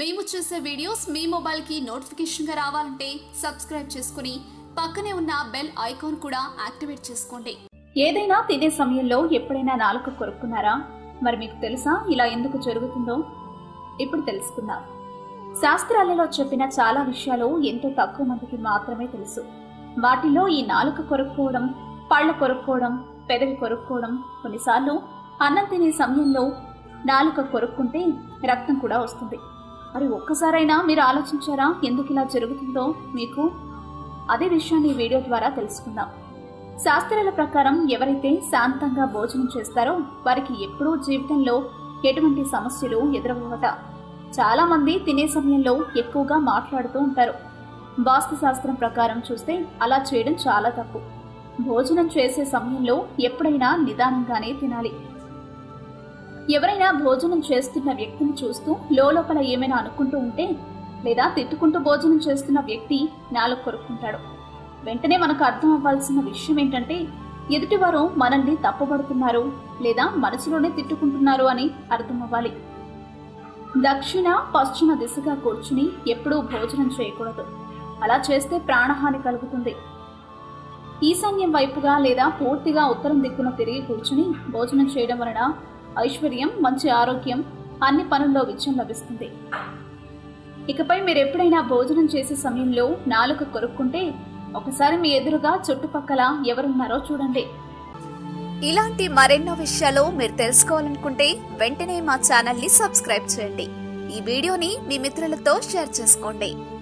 మేము చేసే వీడియోస్ మీ మొబైల్కి నోటిఫికేషన్గా రావాలంటే సబ్స్క్రైబ్ చేసుకుని పక్కనే ఉన్న బెల్ ఐకాన్ కూడా యాక్టివేట్ చేసుకోండి ఏదైనా తినే సమయంలో ఎప్పుడైనా నాలుక కొరుక్కున్నారా మరి మీకు తెలుసా ఇలా ఎందుకు జరుగుతుందో ఇప్పుడు తెలుసుకుందాం శాస్త్రాలలో చెప్పిన చాలా విషయాలు ఎంతో తక్కువ మందికి మాత్రమే తెలుసు వాటిలో ఈ నాలుక కొరుక్కోవడం పళ్ళ కొరుక్కోవడం పెదవి కొరుక్కోవడం కొన్నిసార్లు అన్నం తినే సమయంలో నాలుక కొరుక్కుంటే రక్తం కూడా వస్తుంది మరి ఒక్కసారైనా మీరు ఆలోచించారా ఎందుకు ఇలా జరుగుతుందో మీకు అదే విషయాన్ని ఈ వీడియో ద్వారా తెలుసుకుందాం శాస్త్రాల ప్రకారం ఎవరైతే శాంతంగా భోజనం చేస్తారో వారికి ఎప్పుడూ జీవితంలో ఎటువంటి సమస్యలు ఎదురవ్వట చాలా మంది తినే సమయంలో ఎక్కువగా మాట్లాడుతూ ఉంటారు వాస్తు శాస్త్రం ప్రకారం చూస్తే అలా చేయడం చాలా తప్పు భోజనం చేసే సమయంలో ఎప్పుడైనా నిదానంగానే తినాలి ఎవరైనా భోజనం చేస్తున్న వ్యక్తిని చూస్తూ లోపల ఏమైనా అనుకుంటూ ఉంటే లేదా తిట్టుకుంటూ భోజనం చేస్తున్న వ్యక్తి నాలుగు కొరుక్కుంటాడు వెంటనే మనకు అర్థం అవ్వాల్సిన విషయం ఏంటంటే ఎదుటివారు మనల్ని తప్పుపడుతున్నారు లేదా మనసులోనే తిట్టుకుంటున్నారు అని అర్థం అవ్వాలి దక్షిణ పశ్చిమ దిశగా కూర్చుని ఎప్పుడూ భోజనం చేయకూడదు అలా చేస్తే ప్రాణహాని కలుగుతుంది ఈశాన్యం వైపుగా లేదా పూర్తిగా ఉత్తరం దిక్కున తిరిగి కూర్చుని భోజనం చేయడం వలన ఐశ్వర్యం మంచి ఆరోగ్యం అన్ని పనుల్లో విజయం లభిస్తుంది ఇకపై మీరు ఎప్పుడైనా భోజనం చేసే సమయంలో నాలుక కొరుక్కుంటే ఒకసారి మీ ఎదురుగా చుట్టుపక్కల ఎవరున్నారో చూడండి ఇలాంటి మరెన్నో విషయాలు మీరు తెలుసుకోవాలనుకుంటే వెంటనే మా ఛానల్ని సబ్స్క్రైబ్ చేయండి ఈ వీడియోని మీ మిత్రులతో షేర్ చేసుకోండి